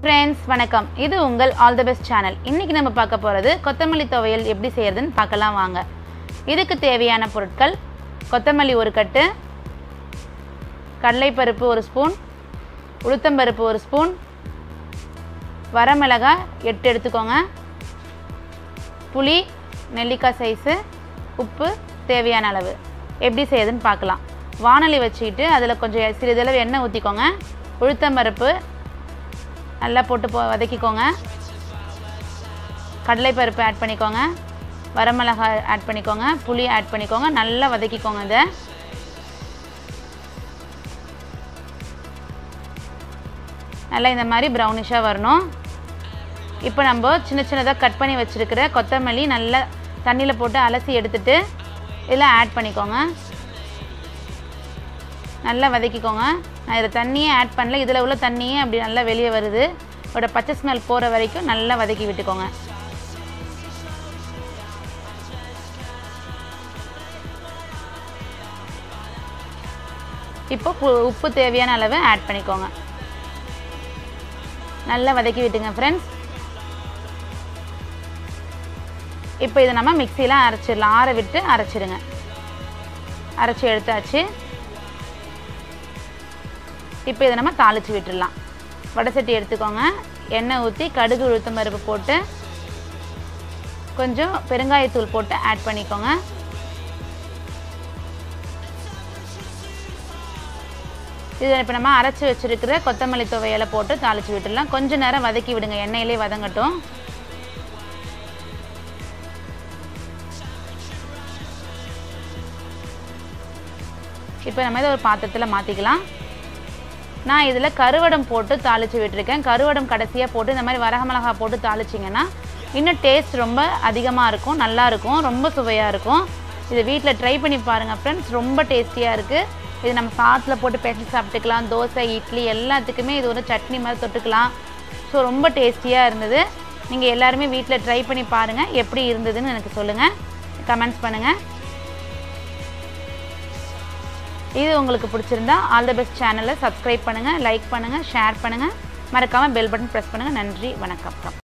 friends வணக்கம் இது உங்கள் ஆல் த பெஸ்ட் சேனல் இன்றைக்கி நம்ம பார்க்க போகிறது கொத்தமல்லி துவையல் எப்படி செய்கிறதுன்னு பார்க்கலாம் வாங்க இதுக்கு தேவையான பொருட்கள் கொத்தமல்லி ஒரு கட்டு கடலைப்பருப்பு ஒரு ஸ்பூன் உளுத்தம்பருப்பு ஒரு ஸ்பூன் வரமிளகாய் எட்டு எடுத்துக்கோங்க புளி நெல்லிக்காய் சைஸு உப்பு தேவையான அளவு எப்படி செய்யுதுன்னு பார்க்கலாம் வானொலி வச்சுக்கிட்டு அதில் கொஞ்சம் சிறிதளவு எண்ணெய் ஊற்றிக்கோங்க உளுத்தம்பருப்பு நல்லா போட்டு போ வதக்கிக்கோங்க கடலைப்பருப்பு ஆட் பண்ணிக்கோங்க வரமிளகாய் ஆட் பண்ணிக்கோங்க புளி ஆட் பண்ணிக்கோங்க நல்லா வதக்கிக்கோங்க இதை நல்லா இந்த மாதிரி ப்ரௌனிஷாக வரணும் இப்போ நம்ம சின்ன சின்னதாக கட் பண்ணி வச்சுருக்கிற கொத்தமல்லி நல்லா தண்ணியில் போட்டு அலசி எடுத்துட்டு இதில் ஆட் பண்ணிக்கோங்க நல்லா வதக்கிக்கோங்க நான் இதில் தண்ணியே ஆட் பண்ணல இதில் உள்ள தண்ணியே அப்படி நல்லா வெளியே வருது அதோட பச்சை ஸ்மெல் போகிற வரைக்கும் நல்லா வதக்கி விட்டுக்கோங்க இப்போ பு- உப்பு தேவையான அளவு ஆட் பண்ணிக்கோங்க நல்லா வதக்கி விட்டுங்க ஃப்ரெண்ட்ஸ் இப்போ இதை நம்ம மிக்சியில் அரைச்சிடலாம் ஆற விட்டு அரைச்சிடுங்க அரைச்சி எடுத்தாச்சு இப்போ இதை நம்ம தாளித்து விட்டுடலாம் வடை சட்டி எடுத்துக்கோங்க எண்ணெய் ஊற்றி கடுகு உளுத்தம் பருப்பு போட்டு கொஞ்சம் பெருங்காயத்தூள் போட்டு ஆட் பண்ணிக்கோங்க இதில் இப்போ நம்ம அரைச்சி வச்சிருக்கிற கொத்தமல்லி துவையலை போட்டு தாளித்து விட்டுடலாம் கொஞ்ச நேரம் வதக்கி விடுங்க எண்ணெயிலே வதங்கட்டும் இப்போ நம்ம இதை ஒரு பாத்திரத்தில் மாற்றிக்கலாம் நான் இதில் கருவடம் போட்டு தாளித்து விட்டுருக்கேன் கருவடம் கடைசியாக போட்டு இந்த மாதிரி வரக மிளகா போட்டு தாளிச்சிங்கன்னா இன்னும் டேஸ்ட் ரொம்ப அதிகமாக இருக்கும் நல்லா இருக்கும் ரொம்ப சுவையாக இருக்கும் இது வீட்டில் ட்ரை பண்ணி பாருங்கள் ஃப்ரெண்ட்ஸ் ரொம்ப டேஸ்டியாக இருக்குது இது நம்ம சாத்தில் போட்டு பேசி சாப்பிட்டுக்கலாம் தோசை இட்லி எல்லாத்துக்குமே இது ஒரு சட்னி மாதிரி தொட்டுக்கலாம் ஸோ ரொம்ப டேஸ்டியாக இருந்தது நீங்கள் எல்லாருமே வீட்டில் ட்ரை பண்ணி பாருங்கள் எப்படி இருந்ததுன்னு எனக்கு சொல்லுங்கள் கமெண்ட்ஸ் பண்ணுங்கள் இது உங்களுக்கு பிடிச்சிருந்தா ஆல் த பெஸ்ட் சேனலை சப்ஸ்கிரைப் பண்ணுங்கள் லைக் பண்ணுங்கள் ஷேர் பண்ணுங்கள் மறக்காமல் பெல் பட்டன் ப்ரெஸ் பண்ணுங்கள் நன்றி வணக்கம்